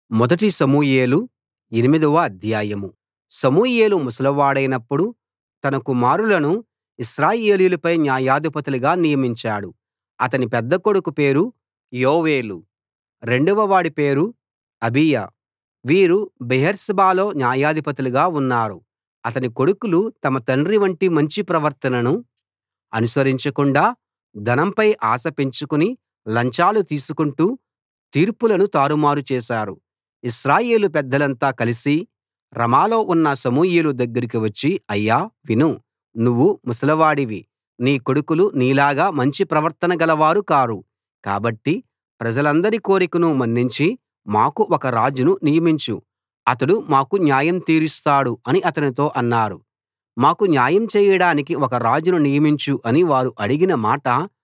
మొదటి సమూయేలు ఎనిమిదవ అధ్యాయం సమూయేలు ముసలివాడైనప్పుడు తన కుమారులను ఇశ్రాయేలీయులపై న్యాయాధిపతులుగా నియమించాడు అతని పెద్ద కొడుకు పేరు యోవేలు రెండవ వాడి పేరు అబీయా వీరు బెయేర్షెబాలో న్యాయాధిపతులుగా ఉన్నారు అతని కొడుకులు తమ తండ్రి వంటి మంచి ప్రవర్తనను అనుసరించకుండా ధనంపై ఆశ పెంచుకుని లంచాలు తీసుకుంటూ తీర్పులను తారుమారు చేశారు ఇశ్రాయేలు పెద్దలంతా కలిసి రమాలో ఉన్న సమూయేలు దగ్గరికి వచ్చి అయ్యా విను నువ్వు ముసలివాడివి నీ కొడుకులు నీలాగా మంచి ప్రవర్తన గలవారు కారు కాబట్టి ప్రజలందరి కోరికను మన్నించి మాకు ఒక రాజును నియమించు అతడు మాకు న్యాయం తీరుస్తాడు అని అతనితో అన్నారు మాకు న్యాయం చేయడానికి ఒక రాజును నియమించు అని వారు అడిగిన మాట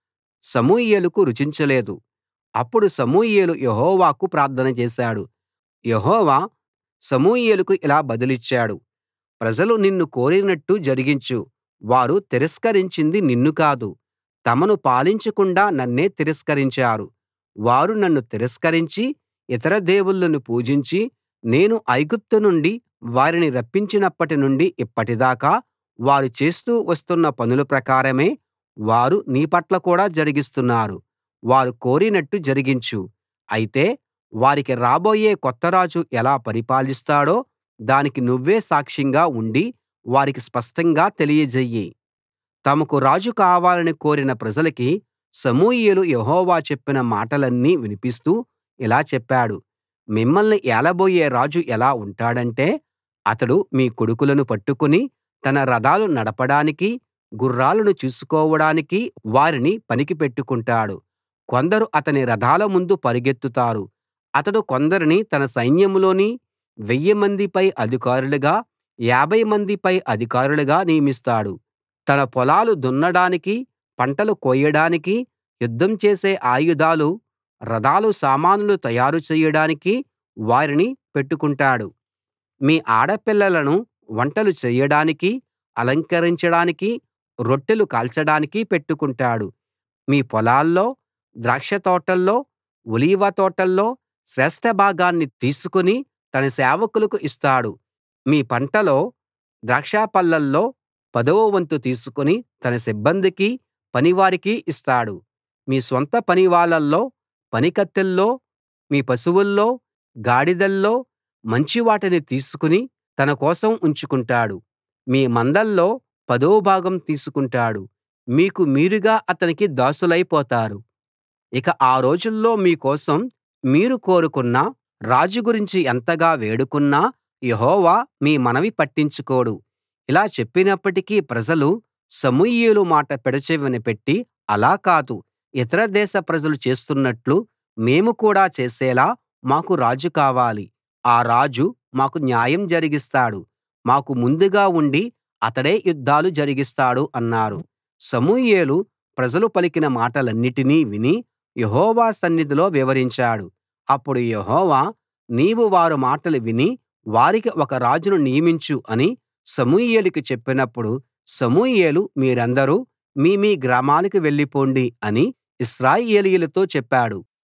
సమూయేలుకు రుచించలేదు అప్పుడు సమూయేలు యెహోవాకు ప్రార్థన చేశాడు యెహోవా సమూయేలుకు ఇలా బదులిచ్చాడు ప్రజలు నిన్ను కోరినట్టు జరిగించు వారు తిరస్కరించింది నిన్ను కాదు తమను పాలించకుండా నన్నే తిరస్కరించారు వారు నన్ను తిరస్కరించి ఇతర దేవుళ్ళను పూజించి నేను ఐగుప్తు నుండి వారిని రప్పించినప్పటి నుండి ఇప్పటిదాకా వారు చేస్తూ వస్తున్న పనుల ప్రకారమే వారు నీ పట్ల కూడా జరిగిస్తున్నారు వారు కోరినట్టు జరిగించు అయితే వారికి రాబోయే కొత్త రాజు ఎలా పరిపాలిస్తాడో దానికి నువ్వే సాక్ష్యంగా ఉండి వారికి స్పష్టంగా తెలియజెయ్యి తమకు రాజు కావాలని కోరిన ప్రజలకి సమూయేలు యెహోవా చెప్పిన మాటలన్నీ వినిపిస్తూ ఇలా చెప్పాడు మిమ్మల్ని ఏలబోయే రాజు ఎలా ఉంటాడంటే అతడు మీ కొడుకులను పట్టుకుని తన రథాలు నడపడానికీ గుర్రాలను చూసుకోవడానికీ వారిని పనికి పెట్టుకుంటాడు కొందరు అతని రథాల ముందు పరుగెత్తుతారు అతడు కొందరిని తన సైన్యంలోని వెయ్యి మందిపై అధికారులుగా యాభై మందిపై అధికారులుగా నియమిస్తాడు తన పొలాలు దున్నడానికీ పంటలు కోయడానికీ యుద్ధం చేసే ఆయుధాలు రథాలు సామానులు తయారు చెయ్యడానికీ వారిని పెట్టుకుంటాడు మీ ఆడపిల్లలను వంటలు చెయ్యడానికీ అలంకరించడానికీ రొట్టెలు కాల్చడానికీ పెట్టుకుంటాడు మీ పొలాల్లో ద్రాక్షతోటల్లో ఒలీవ తోటల్లో శ్రేష్ఠ భాగాన్ని తీసుకుని తన సేవకులకు ఇస్తాడు మీ పంటలో ద్రాక్షపళ్ళల్లో పదవ వంతు తీసుకుని తన సిబ్బందికి పనివారికి ఇస్తాడు మీ స్వంత పనివాళ్ళలో పనికత్తెల్లో మీ పశువుల్లో గాడిదల్లో మంచివాటిని తీసుకుని తన కోసం ఉంచుకుంటాడు మీ మందల్లో పదో భాగం తీసుకుంటాడు మీకు మీరుగా అతనికి దాసులైపోతారు ఇక ఆ రోజుల్లో మీ కోసం మీరు కోరుకున్న రాజు గురించి ఎంతగా వేడుకున్నా యెహోవా మీ మనవి పట్టించుకోడు ఇలా చెప్పినప్పటికీ ప్రజలు సమూయేలు మాట పెడచెవిన పెట్టి అలా కాదు ఇతర దేశ ప్రజలు చేస్తున్నట్లు మేము కూడా చేసేలా మాకు రాజు కావాలి ఆ రాజు మాకు న్యాయం జరిగిస్తాడు మాకు ముందుగా ఉండి అతడే యుద్ధాలు జరిగిస్తాడు అన్నారు సమూయేలు ప్రజలు పలికిన మాటలన్నిటినీ విని యెహోవా సన్నిధిలో వివరించాడు అప్పుడు యెహోవా నీవు వారి మాటలు విని వారికి ఒక రాజును నియమించు అని సమూయేలుకి చెప్పినప్పుడు సమూయేలు మీరందరూ మీ మీ గ్రామాలకు వెళ్ళిపొండి అని ఇశ్రాయేలీయులతో చెప్పాడు